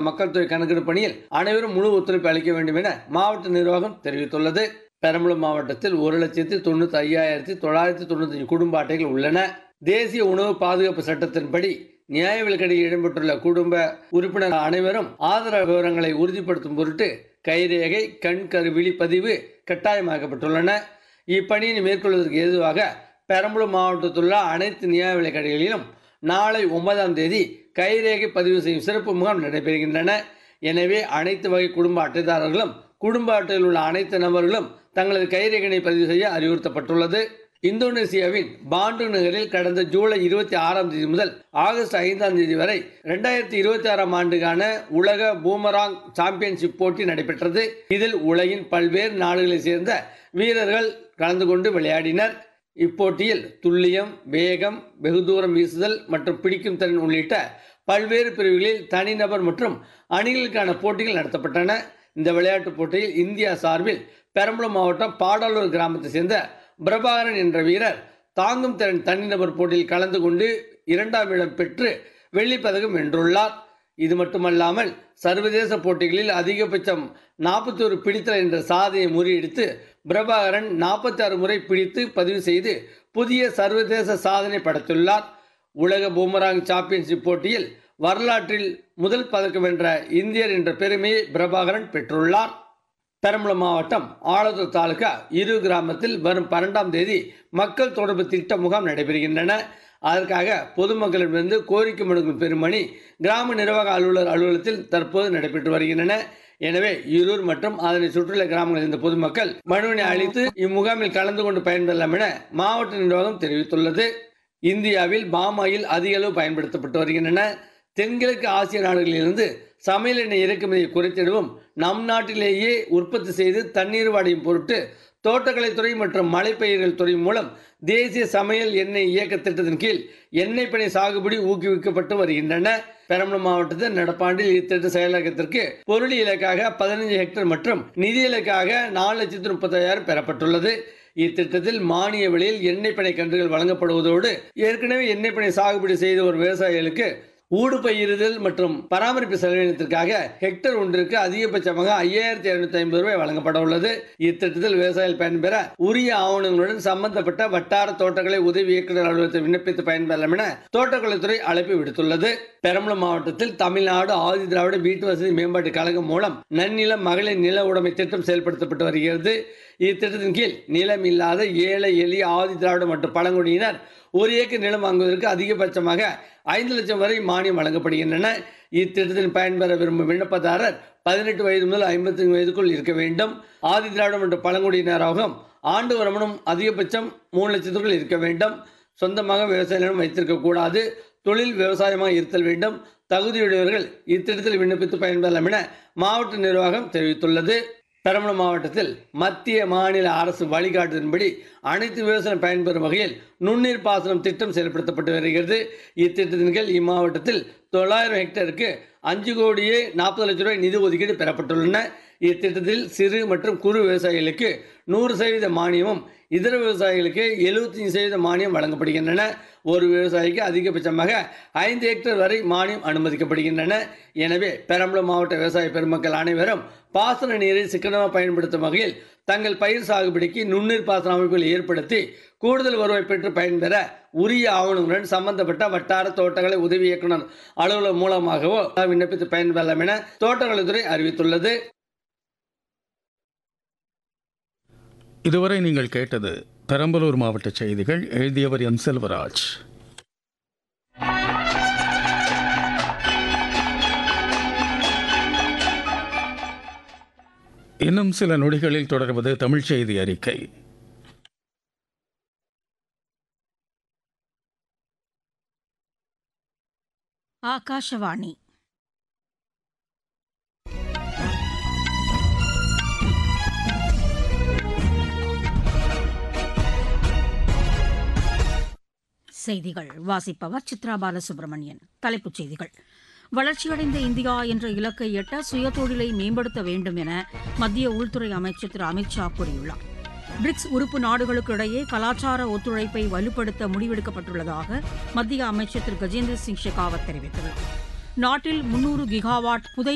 மக்கள் தொகை கணக்கெடுப்பு பணியில் அனைவரும் முழு ஒத்துழைப்பு அளிக்க வேண்டும் என மாவட்ட நிர்வாகம் தெரிவித்துள்ளது பெரம்பலூர் மாவட்டத்தில் ஒரு லட்சத்தி தொண்ணூத்தி ஐயாயிரத்தி தொள்ளாயிரத்தி தொண்ணூத்தி குடும்ப அட்டைகள் உள்ளன தேசிய உணவு பாதுகாப்பு சட்டத்தின்படி நியாய விலக்கடியில் இடம்பெற்றுள்ள குடும்ப உறுப்பினர் அனைவரும் ஆதரவு விவரங்களை உறுதிப்படுத்தும் பொருட்டு கைரேகை கண் கருவிழி பதிவு கட்டாயமாக்கப்பட்டுள்ளன இப்பணியினை மேற்கொள்வதற்கு ஏதுவாக பெரம்பலூர் மாவட்டத்தில் உள்ள அனைத்து நியாய விலைக்கடைகளிலும் நாளை ஒன்பதாம் தேதி கைரேகை பதிவு செய்யும் சிறப்பு முகாம் நடைபெறுகின்றன எனவே அனைத்து வகை குடும்ப அட்டைதாரர்களும் குடும்ப அட்டையில் உள்ள அனைத்து நபர்களும் தங்களது கைரேகனை பதிவு செய்ய அறிவுறுத்தப்பட்டுள்ளது இந்தோனேசியாவின் பாண்டு நகரில் கடந்த ஜூலை இருபத்தி ஆறாம் தேதி முதல் ஆகஸ்ட் ஐந்தாம் தேதி வரை இரண்டாயிரத்தி இருபத்தி ஆறாம் ஆண்டுக்கான உலக பூமராங் சாம்பியன்ஷிப் போட்டி நடைபெற்றது இதில் உலகின் பல்வேறு நாடுகளைச் சேர்ந்த வீரர்கள் கலந்து கொண்டு விளையாடினர் இப்போட்டியில் துல்லியம் வேகம் வெகு தூரம் வீசுதல் மற்றும் பிடிக்கும் திறன் உள்ளிட்ட பல்வேறு பிரிவுகளில் தனிநபர் மற்றும் அணிகளுக்கான போட்டிகள் நடத்தப்பட்டன இந்த விளையாட்டுப் போட்டியில் இந்தியா சார்பில் பெரம்பலூர் மாவட்டம் பாடாலூர் கிராமத்தை சேர்ந்த பிரபாகரன் என்ற வீரர் தாங்கும் திறன் தனிநபர் போட்டியில் கலந்து கொண்டு இரண்டாம் இடம் பெற்று வெள்ளிப் பதக்கம் வென்றுள்ளார் இது மட்டுமல்லாமல் சர்வதேச போட்டிகளில் அதிகபட்சம் நாற்பத்தி ஒரு பிடித்தல் என்ற சாதனையை முறியடித்து பிரபாகரன் நாற்பத்தி ஆறு முறை பிடித்து பதிவு செய்து புதிய சர்வதேச சாதனை படைத்துள்ளார் உலக பூமராங் சாம்பியன்ஷிப் போட்டியில் வரலாற்றில் முதல் பதக்கம் வென்ற இந்தியர் என்ற பெருமையை பிரபாகரன் பெற்றுள்ளார் பெரம்பலூர் மாவட்டம் ஆலத்தூர் தாலுகா இரு கிராமத்தில் வரும் பன்னெண்டாம் தேதி மக்கள் தொடர்பு திட்ட முகாம் நடைபெறுகின்றன அதற்காக பொதுமக்களிடமிருந்து கோரிக்கை மனுக்கள் பெருமணி கிராம நிர்வாக அலுவலர் அலுவலகத்தில் தற்போது நடைபெற்று வருகின்றன எனவே ஈரூர் மற்றும் அதனை சுற்றியுள்ள கிராமங்களில் இருந்த பொதுமக்கள் மனுவினை அளித்து இம்முகாமில் கலந்து கொண்டு பயன்பெறலாம் என மாவட்ட நிர்வாகம் தெரிவித்துள்ளது இந்தியாவில் பாமாயில் அதிக அளவு பயன்படுத்தப்பட்டு வருகின்றன தென்கிழக்கு ஆசிய நாடுகளிலிருந்து சமையல் எண்ணெய் இறக்குமதியை குறைத்திடவும் நம் நாட்டிலேயே உற்பத்தி செய்து தண்ணீர் வாடியும் பொருட்டு தோட்டக்கலைத்துறை மற்றும் மலைப்பயிர்கள் துறை மூலம் தேசிய சமையல் எண்ணெய் இயக்க திட்டத்தின் கீழ் எண்ணெய் பனை சாகுபடி ஊக்குவிக்கப்பட்டு வருகின்றன பெரம்பலூர் மாவட்டத்தில் நடப்பாண்டில் இத்திட்ட செயலாக்கத்திற்கு பொருள் இலக்காக பதினைஞ்சு ஹெக்டேர் மற்றும் நிதி இலக்காக நாலு லட்சத்து முப்பத்தாயிரம் பெறப்பட்டுள்ளது இத்திட்டத்தில் மானிய விலையில் எண்ணெய் பனை கன்றுகள் வழங்கப்படுவதோடு ஏற்கனவே எண்ணெய் பனை சாகுபடி செய்த ஒரு விவசாயிகளுக்கு ஊடு பயிரிடுதல் மற்றும் பராமரிப்பு செலவினத்திற்காக ஹெக்டேர் ஒன்றிற்கு அதிகபட்சமாக ஐயாயிரத்தி இருநூத்தி ஐம்பது ரூபாய் வழங்கப்பட உள்ளது இத்திட்டத்தில் விவசாயிகள் பயன்பெற உரிய ஆவணங்களுடன் சம்பந்தப்பட்ட வட்டார தோட்டக்கலை உதவி இயக்குநர் அலுவலகத்தை விண்ணப்பித்து பயன்பெறலாம் என தோட்டக்கலைத்துறை அழைப்பு விடுத்துள்ளது பெரம்பலூர் மாவட்டத்தில் தமிழ்நாடு ஆதி திராவிட வீட்டு வசதி மேம்பாட்டு கழகம் மூலம் நன்னிலம் மகளிர் நில உடைமை திட்டம் செயல்படுத்தப்பட்டு வருகிறது இத்திட்டத்தின் கீழ் நிலம் இல்லாத ஏழை எளிய ஆதி திராவிட மற்றும் பழங்குடியினர் ஒரு ஏக்கர் நிலம் வாங்குவதற்கு அதிகபட்சமாக ஐந்து லட்சம் வரை மானியம் வழங்கப்படுகின்றன இத்திட்டத்தில் பயன்பெற விரும்பும் விண்ணப்பதாரர் பதினெட்டு வயது முதல் ஐம்பத்தி வயதுக்குள் இருக்க வேண்டும் ஆதி திராவிடம் மற்றும் பழங்குடியினராகவும் ஆண்டு வருமானம் அதிகபட்சம் மூணு லட்சத்துக்குள் இருக்க வேண்டும் சொந்தமாக விவசாய நிலம் வைத்திருக்க கூடாது தொழில் விவசாயமாக இருத்தல் வேண்டும் தகுதியுடையவர்கள் இத்திட்டத்தில் விண்ணப்பித்து பயன்பெறலாம் என மாவட்ட நிர்வாகம் தெரிவித்துள்ளது பெரம்பலூர் மாவட்டத்தில் மத்திய மாநில அரசு வழிகாட்டுதலின்படி அனைத்து விவசாயம் பயன்பெறும் வகையில் நுண்ணீர் பாசனம் திட்டம் செயல்படுத்தப்பட்டு வருகிறது இத்திட்டத்தின் கீழ் இம்மாவட்டத்தில் தொள்ளாயிரம் ஹெக்டேருக்கு அஞ்சு கோடியே நாற்பது லட்சம் ரூபாய் நிதி ஒதுக்கீடு பெறப்பட்டுள்ளன இத்திட்டத்தில் சிறு மற்றும் குறு விவசாயிகளுக்கு நூறு சதவீத மானியமும் இதர விவசாயிகளுக்கு எழுபத்தஞ்சு சதவீத மானியம் வழங்கப்படுகின்றன ஒரு விவசாயிக்கு அதிகபட்சமாக ஐந்து ஹெக்டேர் வரை மானியம் அனுமதிக்கப்படுகின்றன எனவே பெரம்பலூர் மாவட்ட விவசாய பெருமக்கள் அனைவரும் பாசன நீரை சிக்கனமாக பயன்படுத்தும் வகையில் தங்கள் பயிர் சாகுபடிக்கு நுண்ணீர் பாசன அமைப்புகளை ஏற்படுத்தி கூடுதல் வருவாய் பெற்று பயன்பெற உரிய ஆவணங்களுடன் சம்பந்தப்பட்ட வட்டார தோட்டக்கலை உதவி இயக்குனர் அலுவலகம் மூலமாகவோ விண்ணப்பித்து பயன்பெறலாம் என தோட்டக்கலைத்துறை அறிவித்துள்ளது இதுவரை நீங்கள் கேட்டது பெரம்பலூர் மாவட்ட செய்திகள் எழுதியவர் எம் செல்வராஜ் இன்னும் சில நொடிகளில் தொடர்வது தமிழ் செய்தி அறிக்கை ஆகாஷவாணி செய்திகள் வாசிப்பவர் சித்ரா பாலசுப்ரமணியன் தலைப்புச் செய்திகள் வளர்ச்சியடைந்த இந்தியா என்ற இலக்கை எட்ட சுயதொழிலை மேம்படுத்த வேண்டும் என மத்திய உள்துறை அமைச்சர் திரு அமித் ஷா கூறியுள்ளார் பிரிக்ஸ் உறுப்பு நாடுகளுக்கு இடையே கலாச்சார ஒத்துழைப்பை வலுப்படுத்த முடிவெடுக்கப்பட்டுள்ளதாக மத்திய அமைச்சர் திரு கஜேந்திர சிங் ஷெகாவத் தெரிவித்துள்ளார் நாட்டில் முன்னூறு கிகாவாட் புதை